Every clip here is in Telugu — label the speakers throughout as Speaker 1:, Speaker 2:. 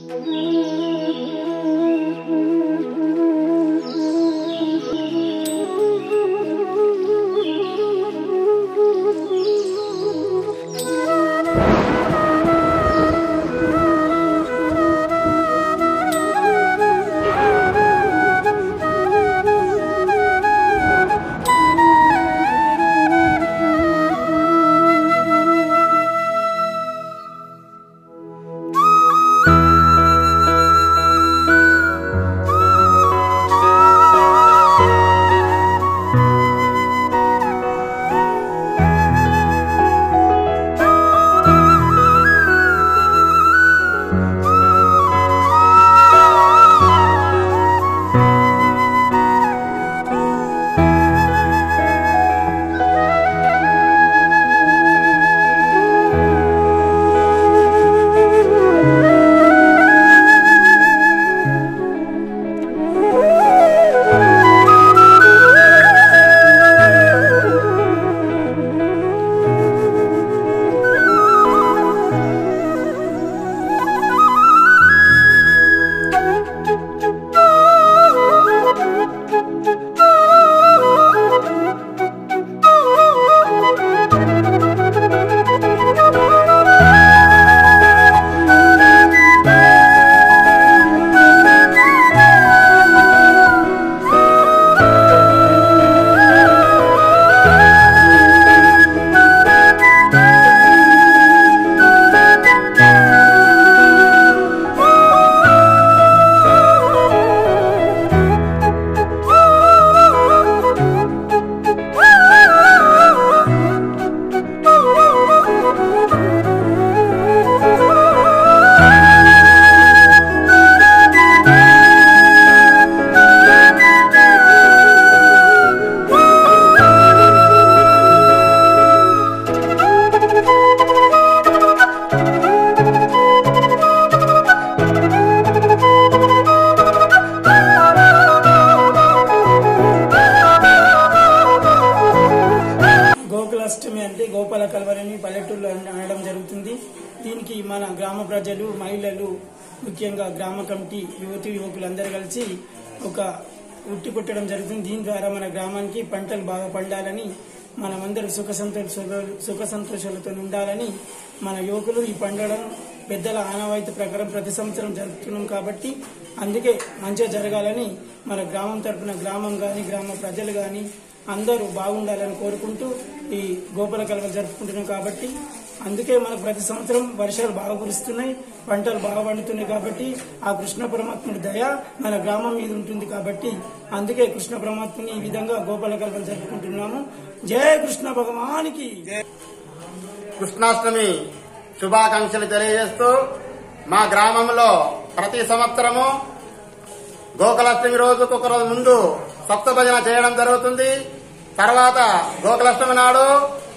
Speaker 1: గోకులాష్టమి అంటే గోపాల కలవరని పల్లెటూరులో అన- అనడం జరుగుతుంది దీనికి మన గ్రామ ప్రజలు మహిళలు ముఖ్యంగా గ్రామ కమిటీ యువతి యువకులు అందరూ కలిసి ఒక ఉట్టి కొట్టడం జరుగుతుంది దీని ద్వారా మన గ్రామానికి పంటలు బాగా పండాలని మనమందరూ సుఖ సంతోష సుఖ సంతోషాలతో ఉండాలని మన యువకులు ఈ పండడం పెద్దల ఆనవాయితీ ప్రకారం ప్రతి సంవత్సరం జరుపుతున్నాం కాబట్టి అందుకే మంచిగా జరగాలని మన గ్రామం తరపున గ్రామం గాని గ్రామ ప్రజలు గాని అందరూ బాగుండాలని కోరుకుంటూ ఈ గోపాల కలవలు జరుపుకుంటున్నాం కాబట్టి అందుకే మనకు ప్రతి సంవత్సరం వర్షాలు బాగా కురుస్తున్నాయి పంటలు బాగా పండుతున్నాయి కాబట్టి ఆ కృష్ణ పరమాత్ముడి దయ మన గ్రామం మీద ఉంటుంది కాబట్టి అందుకే కృష్ణ పరమాత్ముని ఈ విధంగా గోపాల కలవలు జరుపుకుంటున్నాము జయ కృష్ణ భగవానికి
Speaker 2: కృష్ణాష్టమి శుభాకాంక్షలు తెలియజేస్తూ మా గ్రామంలో ప్రతి సంవత్సరము గోకులాష్టమి రోజుకు ఒక రోజు ముందు సప్త భజన చేయడం జరుగుతుంది తర్వాత గోకులాష్టమి నాడు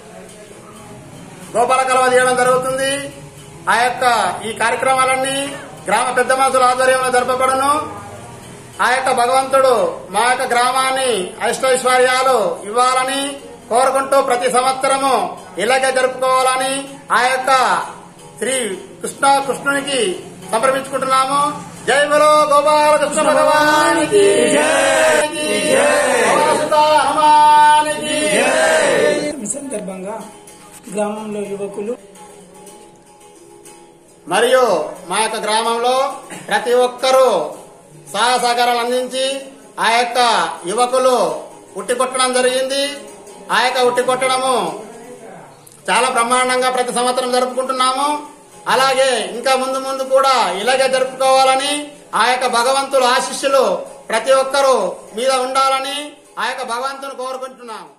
Speaker 2: గోపాల కలవ తీయడం జరుగుతుంది ఆ యొక్క ఈ కార్యక్రమాలన్నీ గ్రామ పెద్ద మనుషుల ఆధ్వర్యంలో జరపబడును ఆ యొక్క భగవంతుడు మా యొక్క గ్రామాన్ని అష్టైశ్వర్యాలు ఇవ్వాలని కోరుకుంటూ ప్రతి సంవత్సరము ఇలాగే జరుపుకోవాలని ఆ యొక్క శ్రీ కృష్ణ కృష్ణునికి సమర్పించుకుంటున్నాము జై బలో గోపాల కృష్ణ భగవానికి గోపాలసుత హనుమానికి
Speaker 1: ఈ సందర్భంగా గ్రామంలో యువకులు
Speaker 2: మరియు మా యొక్క గ్రామంలో ప్రతి ఒక్కరూ సహాయ సహకారాలు అందించి ఆ యొక్క యువకులు ఉట్టి కొట్టడం జరిగింది ఆ యొక్క ఉట్టి కొట్టడము చాలా బ్రహ్మాండంగా ప్రతి సంవత్సరం జరుపుకుంటున్నాము అలాగే ఇంకా ముందు ముందు కూడా ఇలాగే జరుపుకోవాలని ఆ యొక్క భగవంతుల ఆశిష్యులు ప్రతి ఒక్కరూ మీద ఉండాలని ఆ యొక్క భగవంతుని కోరుకుంటున్నాము